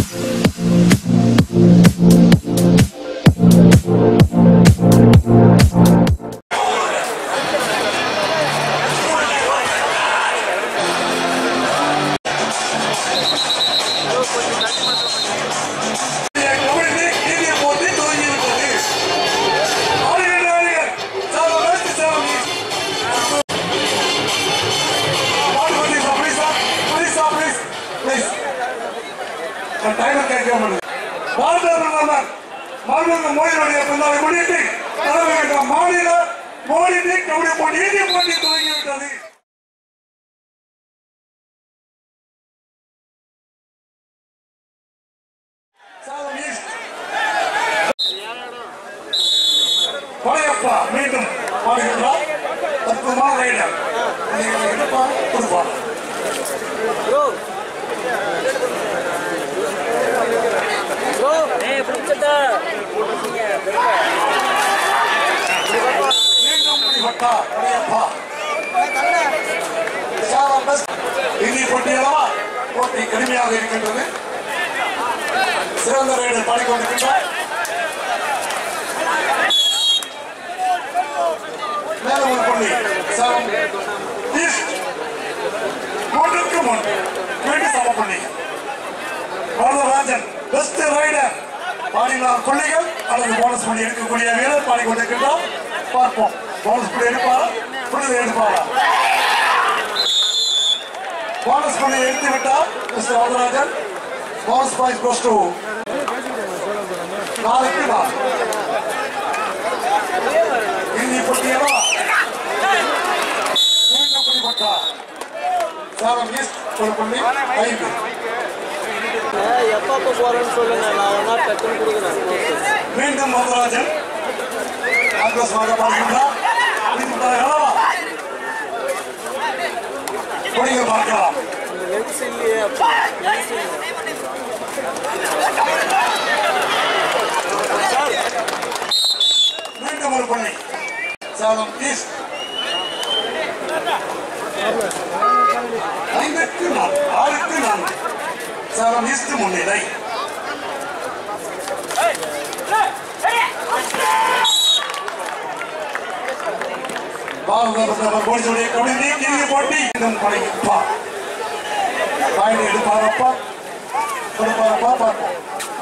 கபடி நீதியை போட்டி துவங்கிவிட்டது ஆளுநர் ஆளுநர் sir west sir please, sir. Please, sir, please. Please. நான் டைமர் கேட்க மாட்டேன் பாரத பிரதமர் மாண்புமிகு மோடியினுடைய பிறந்தநாளை முன்னிட்டு தலைமையக மாநில மோடி லீக் கபடி போட்டி இந்திய போட்டி துவங்கிவிட்டது சேலம் ஈஸ்ட் பழையப்பா மீண்டும் பாடுகின்றார் அற்புதமான ரைடர் நீங்கள் எடுப்பா கொடுப்பா ஏய் பிடிச்சதா மீண்டும் பிடிபட்டா பழையப்பா சேலம் பெஸ்ட் இந்தி போட்டியல்லவா போட்டி கடுமையாக இருக்கின்றது சிறந்த ரைடர் பாடிக்கொண்டிருக்கின்றார் மேலும் ஒரு புள்ளி சேலம் ஈஸ்ட் மூன்றுக்கு முன் மீண்டும் சம புள்ளி வரதராஜன் பெஸ்ட் ரைடர் பாடினார் புள்ளிகள் அல்லது போனஸ் புள்ளி எடுக்கக்கூடிய வீரர் பாடிக்கொண்டிருக்கின்றோம் பார்ப்போம் போனஸ் புள்ளி எடுப்பாரா புள்ளி எடுப்பாரா போனஸ் புள்ளி எடுத்து விட்டார் mister Varadarajan bonus point goes to நாளைக்கு நாள் இந்தி பட்டியலா மீண்டும் பிடிபட்டார் சேலம் ஈஸ்ட் ஒரு புள்ளி ஐந்து எப்போ எப்போ போகிறேன்னு சொல்லுங்க நான் ஒன்றா டக்குன்னு கொடுக்குறேன் மீண்டும் வரதராஜன் ஆக்ரோஷமாக பார்க்கின்றார் பிடித்துவிட்டார் அல்லவா? கொடிகள் பார்க்கலாம் லென்ஸ் இல்லையே அப்போ லென்ஸ் இல்லை மீண்டும் ஒரு பண்ணி சேலம் ஈஸ்ட் ஐந்துக்கு நான்கு ஆறுக்கு நான்கு சேலம் ஈஸ்ட் முன்னிலை பாரத பிரதமர் மோடியுடைய கவிதை கிரிய போட்டி இன்னும் படைப்பா பாயிண்ட் எடுப்பாரப்பா கொடுப்பாரப்பா பார்ப்போம்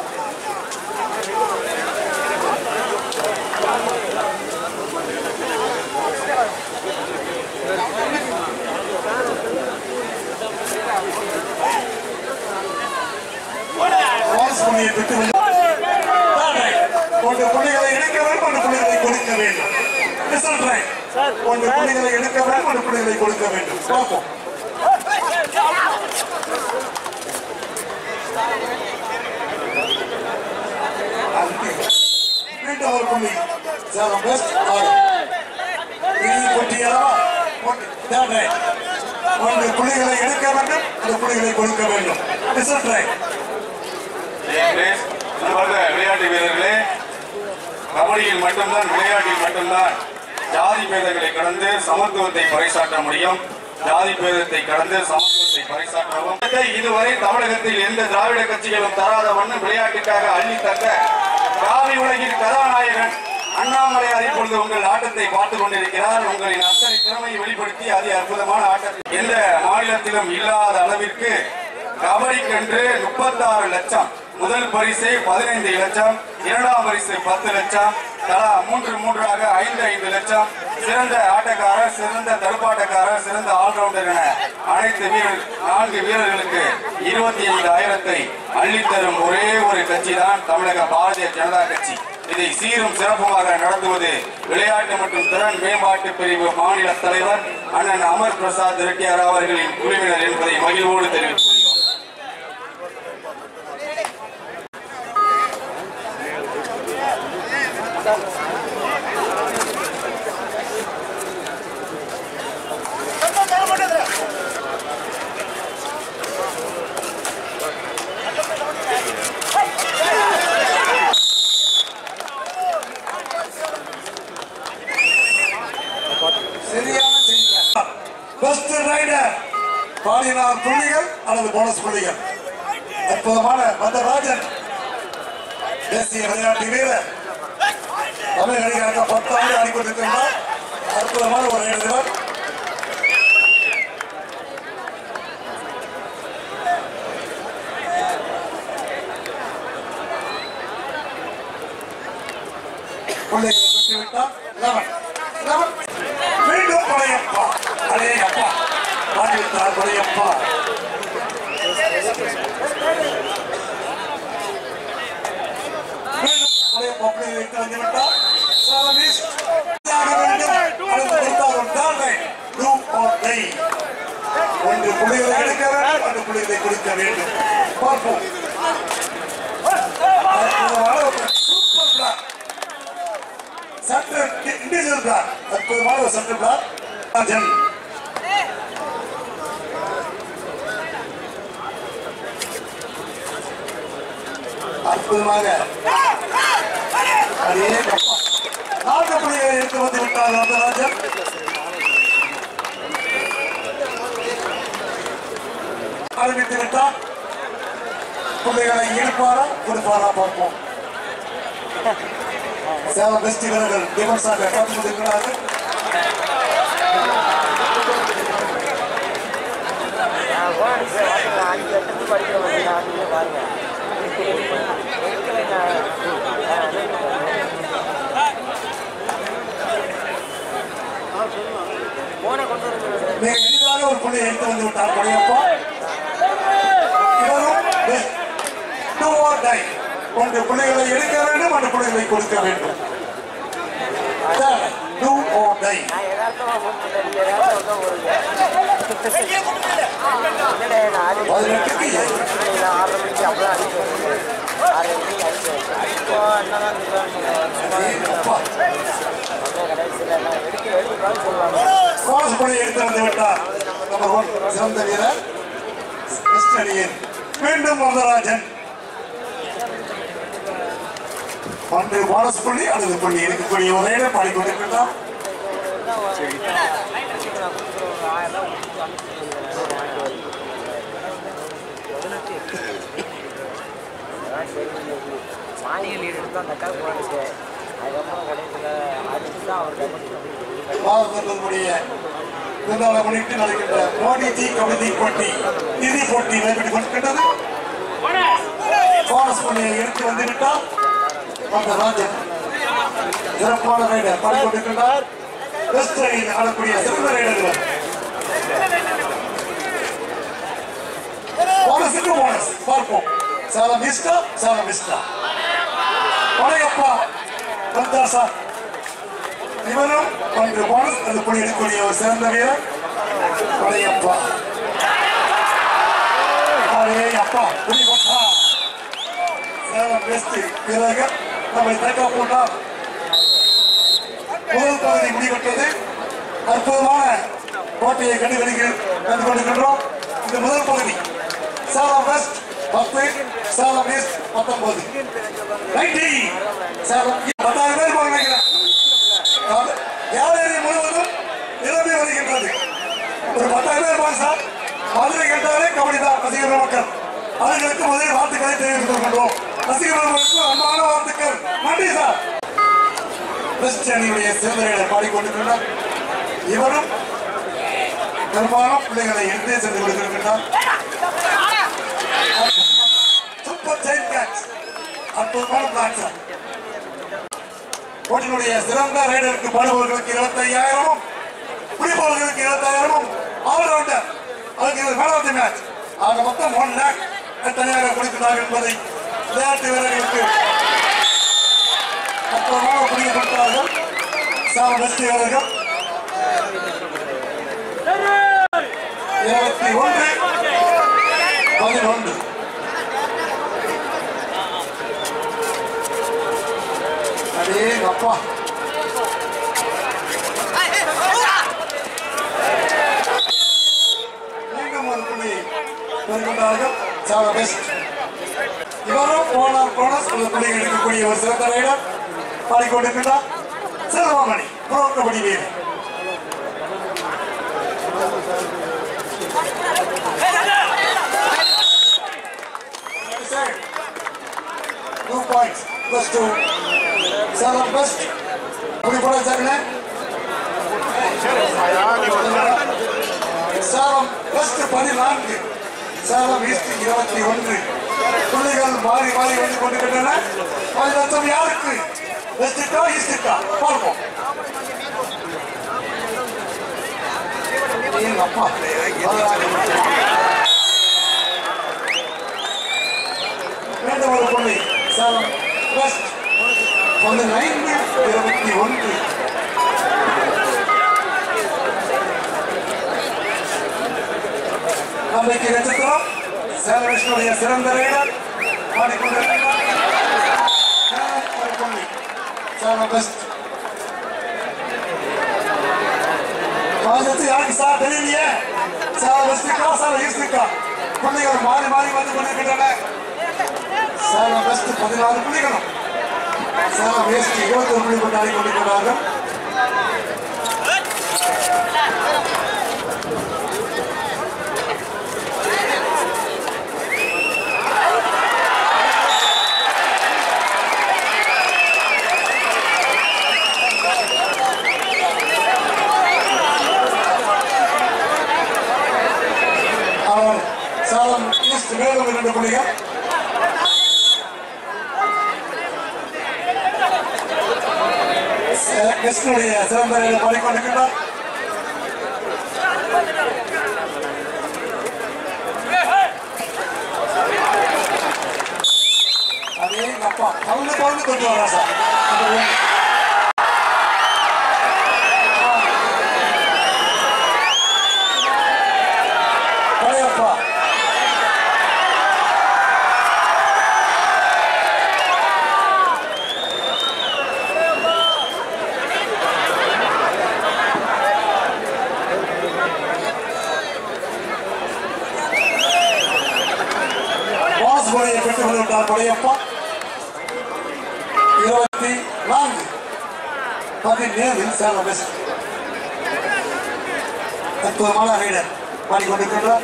பாஸ் பண்ணியை பெற்று தானே ஒன்று புள்ளிகளை இணைக்க வேண்டும் ஒன்று புள்ளிகளை கொடுக்க வேண்டும் ரிசல்ட் ரைட் ஒன்று புள்ளிகளை எடுக்க வேண்டும் ஒன்று புள்ளிகளை கொடுக்க வேண்டும் பார்ப்போம் மீண்டும் ஒரு புள்ளி சேலம் பெஸ்ட் ஆறு இறுதி போட்டியல்லவா போட்டி தேர்ட் ரைட் ஒன்று புள்ளிகளை எடுக்க வேண்டும் அந்த புள்ளிகளை கொடுக்க வேண்டும் ரிசல்ட் ரைட் பிளேஸ் அன்பார்ந்த விளையாட்டு வீரர்களே கபடியில் மட்டும்தான் விளையாட்டில் மட்டும்தான் ஜாதி பேதங்களை கடந்து சமத்துவத்தை பறைசாற்ற முடியும் ஜாதி பேதத்தை கடந்து சமத்துவத்தை பறைசாற்றவும் இதுவரை தமிழகத்தில் எந்த திராவிட கட்சிகளும் தராத வண்ணம் விளையாட்டுக்காக அள்ளி தந்த காவி உலகின் கதாநாயகன் அண்ணாமலையார் இப்பொழுது உங்கள் ஆட்டத்தை பார்த்துக் கொண்டிருக்கிறார் உங்களின் அத்தனை திறமையை வெளிப்படுத்தி அதி அற்புதமான ஆட்டத்தை எந்த மாநிலத்திலும் இல்லாத அளவிற்கு கபடிக்கென்று முப்பத்தாறு லட்சம் முதல் பரிசு பதினைந்து லட்சம் இரண்டாம் பரிசு பத்து லட்சம் தலா மூன்று மூன்றாக ஐந்து ஐந்து லட்சம் சிறந்த ஆட்டக்காரர் சிறந்த தடுப்பாட்டக்காரர் சிறந்த ஆல்ரவுண்டர் என அனைத்து வீரர் நான்கு வீரர்களுக்கு இருபத்தி ஐந்து ஆயிரத்தை அள்ளித்தரும் ஒரே ஒரு கட்சி தான் தமிழக பாரதிய ஜனதா கட்சி இதை சீரும் சிறப்புமாக நடத்துவது விளையாட்டு மற்றும் திறன் மேம்பாட்டு பிரிவு மாநில தலைவர் அண்ணன் அமர் பிரசாத் ரெட்டியார் அவர்களின் குழுவினர் என்பதை மகிழ்வோடு தெரிவித்துக் கொள்கிறோம் சரியான செய்தி பெஸ்ட் ரைடர் பாடினார் புள்ளிகள் அல்லது போனஸ் புள்ளிகள் அற்புதமான மந்தராஜன் தேசிய விளையாட்டு வீரர் தமிழ் நடிகராக பத்து ஆண்டு ஆடிக்கொண்டிருக்கின்றார் அற்புதமான ஒரு எழுதுவர் பிள்ளைகளை விட்டுவிட்டார் லெவன் லெவன் மீண்டும் பழையப்பா அடே அப்பா ஆடிவிட்டார் பழையப்பா மீண்டும் பழையப்பா பிள்ளைகளை வைத்து வந்துவிட்டார் சாலமீஸ் ஆக வேண்டும் அடுத்து கொடுத்தால் ஒரு தாழ்வை டூ ஆர் டை ஒன்று புள்ளிகளை எடுக்க வேண்டும் அந்த புள்ளிகளை கொடுக்க வேண்டும் பார்ப்போம் அற்புதமான ஒரு சூப்பர் பிளாக் சற்று இண்டிவிஜுவல் பிளாக் அற்புதமான ஒரு சற்று பிளாக் ராஜன் அற்புதமாக அதே கப்பா. நான்கு புள்ளிகளை எடுத்து வந்து விட்டார் வரதராஜன் ஆரம்பித்து விட்டார் புள்ளிகளை இழுப்பாரா கொடுப்பாரா பார்ப்போம் சேவ பெஸ்ட் வீரர்கள் டிஃபென்ஸாக காத்து கொண்டிருக்கிறார்கள் நான் போனேன் சார் வாங்க அஞ்சு லட்சத்துக்கு படிக்கிறவங்க நான் நீங்க பாருங்க எடுக்கலைங்க போனை கொண்டு வந்து மிக எளிதாக ஒரு புள்ளியை எடுத்து வந்து விட்டார் படையப்பா இவரும் best. Do or die. ஒன்று புள்ளிகளை எடுக்க வேண்டும் அந்த புள்ளிகளை கொடுக்க வேண்டும் டூ ஓ டை நான் யதார்த்தமா ஃபோன் பண்ணேன் நீங்க யதார்த்தம் வருங்க என்னடே நான் ஆறு பதினெட்டுக்கு ஏழு. மணிக்கு ஆறரை மணிக்கு அப்பதான் அடிச்சேன் ஆறு மணிக்கு அடிச்சேன் இப்போ என்னதான் சொல்லுவாங்க அப்பா கடைசியில் நான் எடுக்க எடுக்கிறான்னு சொல்லுவாங்க போனஸ் புள்ளியை எடுத்து வந்து விட்டார் நம்பர் ஒன் சிறந்த வீரர் பெஸ்ட் அணியின் மீண்டும் வரதராஜன் ஒன்று போனஸ் புள்ளி அல்லது புள்ளி இருக்கக்கூடிய ஒரே பாடிக்கொண்டிருக்கின்றார் மானியல் எடுத்து அந்த அக்கா போனது அதுக்கப்புறம் கடைசியில் அதுக்கு தான் அவர் கவனிச்சு பாரதத்தினுடைய பிறந்தநாளை முன்னிட்டு நடக்கின்ற மோடிஜி கவிதை போட்டி நிதி போட்டி நடைபெற்றுக் கொண்டிருக்கின்றது போனஸ் புள்ளியை எடுத்து வந்துவிட்டார் அந்த ராஜன் சிறப்பான ரைடர் பாடிக்கொண்டிருக்கின்றார் பெஸ்ட் அணியில் ஆடக்கூடிய சிறந்த ரைடர்கள் போனஸுக்கு போனஸ் பார்ப்போம் சேலம் மிஸ்டா சேலம் மிஸ்டா பழையப்பா வந்தா சார் இவரும் ஒன்று போனஸ் அது புள்ளி எடுக்கக்கூடிய ஒரு சிறந்த வீரர் பழையப்பா அரே அப்பா புள்ளி கொண்டா சேலம் பெஸ்ட் வீரர்கள் நம்மை தக்க போட்டார் முதல் பகுதி முடிவெட்டது அற்புதமான போட்டியை கண்டுகளிக்கிறோம் கண்டு கொண்டிருக்கின்றோம் இந்த முதல் பகுதி சேலம் வெஸ்ட் பத்து சேலம் ஈஸ்ட் பத்தொன்பது ரைட்டி சேலம் பத்தாயிரம் பேர் போக நினைக்கிறேன் ஏழரை முழுவதும் நிரம்பி வருகின்றது ஒரு பத்தாயிரம் பேர் போங்க சார் மதுரை கேட்டாலே கபடி தான் ரசிகர் மக்கள் அவர்களுக்கு முதலில் வாழ்த்துக்களை தெரிவித்துக் கொள்கின்றோம் ரசிகர்களுக்கு அன்பான வாழ்த்துக்கள் நன்றி சார் பெஸ்ட் அணியுடைய சிறந்த பாடிக்கொண்டிருக்கின்றார் இவரும் பெரும்பாலும் பிள்ளைகளை எடுத்தே சென்று கொடுத்திருக்கின்றார் சூப்பர் ஜெயின் கேட்ச் அற்புதமான பிளாக் சார் போட்டியினுடைய சிறந்த ரைடருக்கு பாடுபவர்களுக்கு இருபத்தி ஐயாயிரமும் பிடிப்பவர்களுக்கு இருபத்தாயிரமும் ஆல்ரவுண்டர் அதுக்கு இது மேன் ஆஃப் தி மேட்ச் ஆக மொத்தம் ஒன் லேக் தனியாக கொடுக்கிறார்கள் என்பதை விளையாட்டு வீரர்களுக்கு அற்புதமாக புரிய கொடுத்தார்கள் சாம பெஸ்ட் வீரர்கள் இருபத்தி ஒன்று பதினொன்று அடே அப்பா மீண்டும் ஒரு புள்ளி பெறுகின்றார்கள் சாவ பெஸ்ட் இவரும் போனார் போனஸ் அந்த புள்ளி எடுக்கக்கூடிய ஒரு சிறந்த ரைடர் பாடிக்கொண்டிருக்கிறார் செல்வமணி புரோ கபடி வீரர் points plus two Salem best அப்படி போட சாருங்க சேலம் பெஸ்ட் பதினான்கு சேலம் ஈஸ்ட் இருபத்தி ஒன்று புள்ளிகள் மாறி மாறி வந்து கொண்டிருக்கின்றன பதி லட்சம் யாருக்கு வெஸ்டுக்கா ஈஸ்டுக்கா பார்ப்போம் எங்க அப்பா மீண்டும் ஒரு புள்ளி சேலம் வெஸ்ட் பதினைந்து இருபத்தி ஒன்று நம்பிக்கை நட்சத்திரம் சேலம் விஷ்ணுடைய சிறந்த ரைடர் பாடிக்கொண்டிருக்கிறார் சேலம் ஒரு புள்ளி சேலம் பெஸ்ட் காலேஜ் யாருக்கு சார் தெரியலையே சேலம் வெஸ்டுக்கா சேலம் ஈஸ்டுக்கா புள்ளிகள் மாறி மாறி வந்து கொண்டிருக்கின்றன சேலம் பெஸ்ட் பதினாறு புள்ளிகளும் சேலம் வேஸ்ட் இருபத்தி ஒரு புள்ளி கொண்டாடி கொண்டிருக்கிறார்கள் அவர் சேலம் ஈஸ்ட் மேலும் இரண்டு புள்ளிகள் கிருஷ்ணனுடைய சிறந்த பாடிக்கொண்டிருக்கின்றார் அதே எங்க அப்பா பவுண்டு பவுண்டு கொண்டு வரா சார் அந்த ஊர். பழையப்பா பாஸ் கோலையை பெற்றுக் கொண்டிருந்தார் படையப்பா இருபத்தி நான்கு பதினேழில் சேலம் வெஸ்ட் அற்புதமான ரைடர் பாடிக்கொண்டிருக்கின்றார்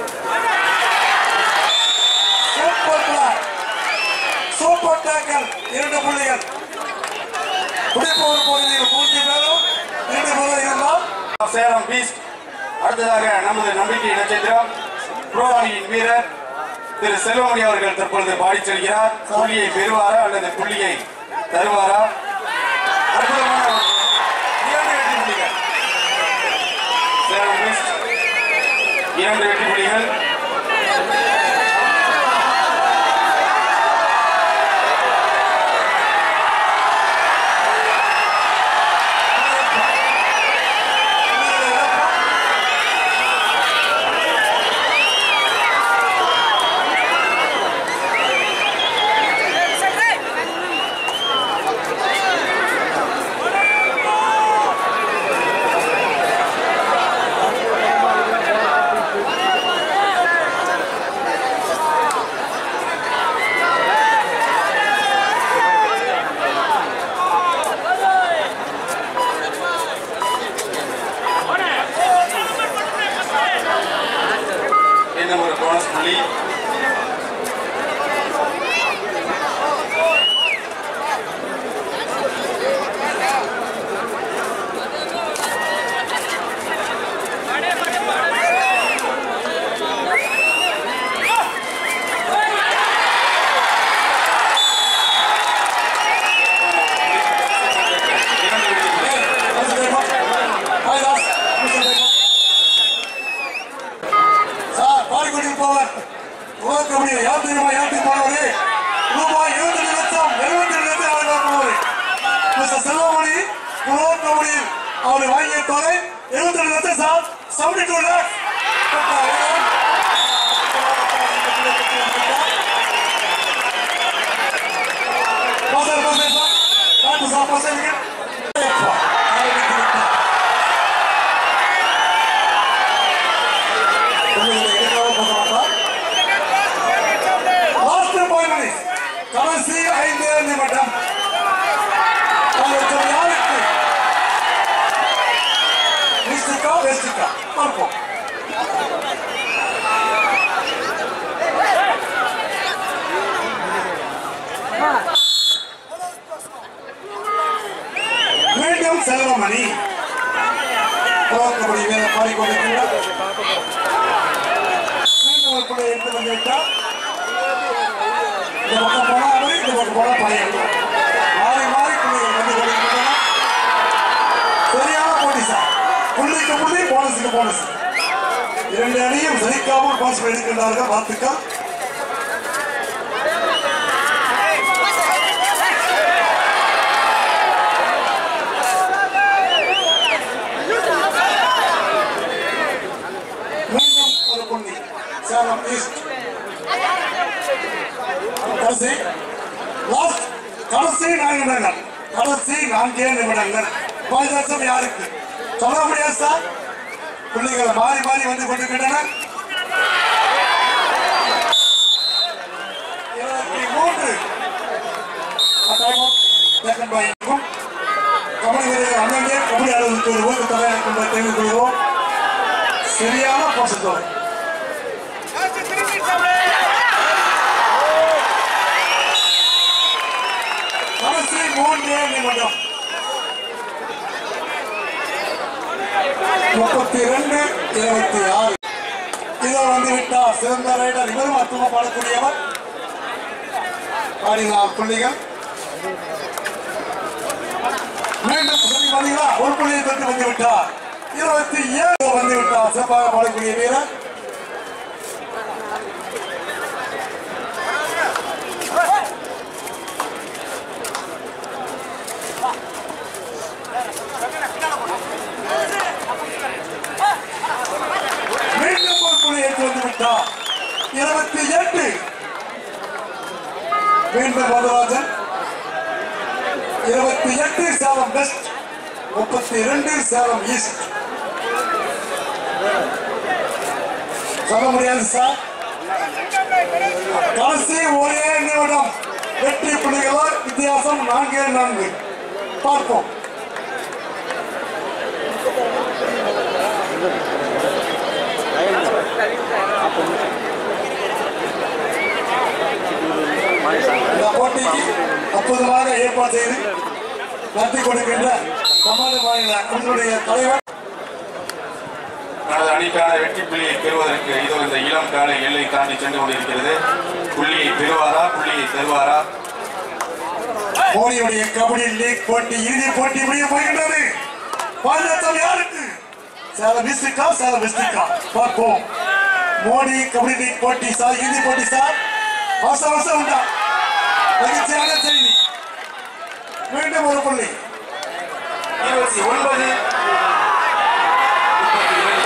சூப்பர் பிளாக் சூப்பர் டேக்கல் இரண்டு புள்ளிகள் குடிப்பவர் பகுதியில் மூன்று பேரும் இரண்டு பேரும் இருந்தால் சேலம் பீஸ்ட் அடுத்ததாக நமது நம்பிக்கை நட்சத்திரம் ப்ரோ அணியின் வீரர் திரு செல்வமணி அவர்கள் தற்பொழுது பாடிச் செல்கிறார் புள்ளியை பெறுவாரா அல்லது புள்ளியை தருவாரா அற்புதமான ஒரு இரண்டு வெற்றி புள்ளிகள் சேலம் பீஸ்ட் இரண்டு வெற்றி புள்ளிகள் இன்னும் ஒரு போனஸ் புள்ளி இரண்டு வெற்றி புள்ளிகள் சார் பாடிக்கொண்டு போவர் உலக கபடியில் யார் தெரியுமா யாருக்கு போனவரு ரூபாய் இருபத்தி லட்சம் எழுபத்தி லட்சம் அவர் போனவர் மிஸ்டர் செல்வமணி உலக கபடியில் அவர் வாங்கிய தொகை எழுபத்தி லட்சம் sir seventy two lakhs passer passer sir காட்டு சார் பாசர் லாஸ்ட் பாயிண்ட் கடைசி ஐந்து நிமிடம் உங்களுக்கு யாருக்கு ஈஸ்டுக்கா வெஸ்டுக்கா பார்ப்போம் மணி ப்ரோ கபடி வீரர் பாடிக்கொண்டிருக்கிறார் மீண்டும் ஒரு புள்ளி எடுத்து வந்து விட்டார் இந்த பக்கம் போனா அவரு இந்த பக்கம் போனா பையன் மாறி மாறி புள்ளிகள் வந்து கொண்டிருக்கின்றன சரியான போட்டி சார் புள்ளிக்கு புள்ளி போனஸுக்கு போனஸ் இரண்டு அணியும் சலிக்காமல் பாஸ் எடுக்கின்றார்கள் வாழ்த்துக்கள் மீண்டும் ஒரு புள்ளி சேலம் ஈஸ்ட் கடைசி லாஸ்ட் கடைசி நான்கு நிமிடங்கள் கடைசி நான்கே நிமிடங்கள் பாதுகாசம் யாருக்கு சொல்ல முடியாது சார் பிள்ளைகள் மாறி மாறி வந்து கொண்டிருக்கின்றன இருபத்தி மூன்று கபடி வீரர்கள் அண்ணனே கபடி ஆடுவதற்கு ஒரு ஊக்கு தொகை கொண்டு தெரிந்து கொள்கிறோம் சரியான போசத்தோடு கடைசி மூன்றே நிமிடம் முப்பத்தி ரெண்டு இருபத்தி ஆறு இதோ வந்து விட்டார் சிறந்த ரைடர் இவரும் அற்புதமா பாடக்கூடியவர் பாடினார் புள்ளிகள் மீண்டும் சொல்லி பாத்தீங்களா ஒரு புள்ளியை பெற்று வந்து விட்டார் இருபத்தி ஏழு வந்து விட்டார் சிறப்பாக பாடக்கூடிய வீரர் மீண்டும் ஒரு புள்ளி எடுத்து வந்து விட்டார் இருபத்தி எட்டு மீண்டும் வரதராஜன் இருபத்தி எட்டு சேலம் வெஸ்ட் முப்பத்தி இரண்டு சேலம் ஈஸ்ட் சொல்ல முடியாது சார் கடைசி ஒரே நிமிடம் வெற்றி புள்ளிகளோ வித்தியாசம் நான்கே நான்கு பார்ப்போம் இந்த போட்டிக்கு அற்புதமாக ஏற்பாடு செய்து நடத்தி கொடுக்கின்ற தமிழக மாநில குழுவுடைய தலைவர் தனது அணிக்கான வெற்றி புள்ளியை பெறுவதற்கு இதோ இந்த இளம் காலை எல்லை தாண்டி சென்று கொண்டிருக்கிறது புள்ளியை பெறுவாரா புள்ளியை தருவாரா மோடியுடைய கபடி லீக் போட்டி இறுதி போட்டி முடிய போகின்றது பாதுகாத்தல் யாருக்கு சேலம் டிஸ்ட்ரிக்டா சேலம் டிஸ்ட்ரிக்டா பார்ப்போம் மோடி கபடி லீக் போட்டி சார் இறுதி போட்டி சார் வருஷம் வருஷம் உண்டா மகிழ்ச்சியான செய்தி மீண்டும் ஒரு புள்ளி இருபத்தி ஒன்பது முப்பத்தி இரண்டு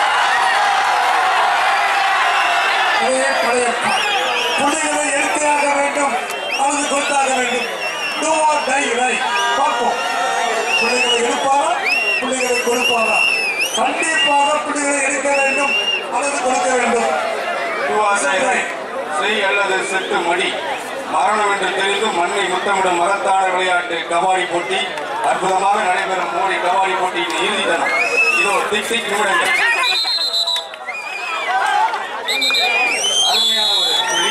பழைய படையப்பா புள்ளிகளை எடுத்தாக வேண்டும் அல்லது கொடுத்தாக வேண்டும் டூ ஆர் டை ரை பார்ப்போம் புள்ளிகளை எடுப்பாரா புள்ளிகளை கொடுப்பாரா கண்டிப்பாக புள்ளிகளை எடுக்க வேண்டும் அல்லது கொடுக்க வேண்டும் துவாசை செய் அல்லது செட்டு மடி மரணம் என்று தெரிந்து மண்ணை முத்தமிடும் மரத்தாழ விளையாட்டு கபாடி போட்டி அற்புதமாக நடைபெறும் மோடி கபாடி போட்டியின் இறுதி தினம் இதோ திக் திக் நிமிடங்கள் அருமையான ஒரு புள்ளி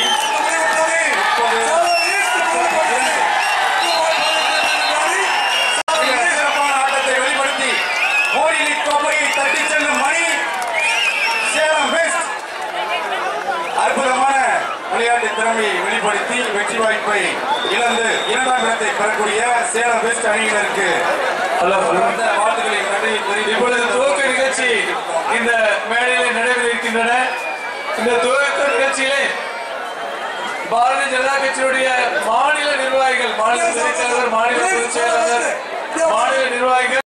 மிக சிறப்பான ஆட்டத்தை வெளிப்படுத்தி மோடி லீக் கோப்பையை தட்டி செல்லும் மணி சேலம் வெஸ்ட் அற்புதமான விளையாட்டு திறமையை வெளிப்படுத்தி வெற்றி வாய்ப்பை இழந்து இரண்டாம் இடத்தை பெறக்கூடிய சேலம் வெஸ்ட் அணியினருக்கு அந்த வாழ்த்துக்களை நன்றி இப்பொழுது துவக்க நிகழ்ச்சி இந்த மேடையிலே நடைபெற இருக்கின்றன இந்த துவக்க நிகழ்ச்சியிலே பாரதிய ஜனதா கட்சியினுடைய மாநில நிர்வாகிகள் மாநில துணைத் தலைவர் மாநில பொதுச் செயலாளர் மாநில நிர்வாகிகள்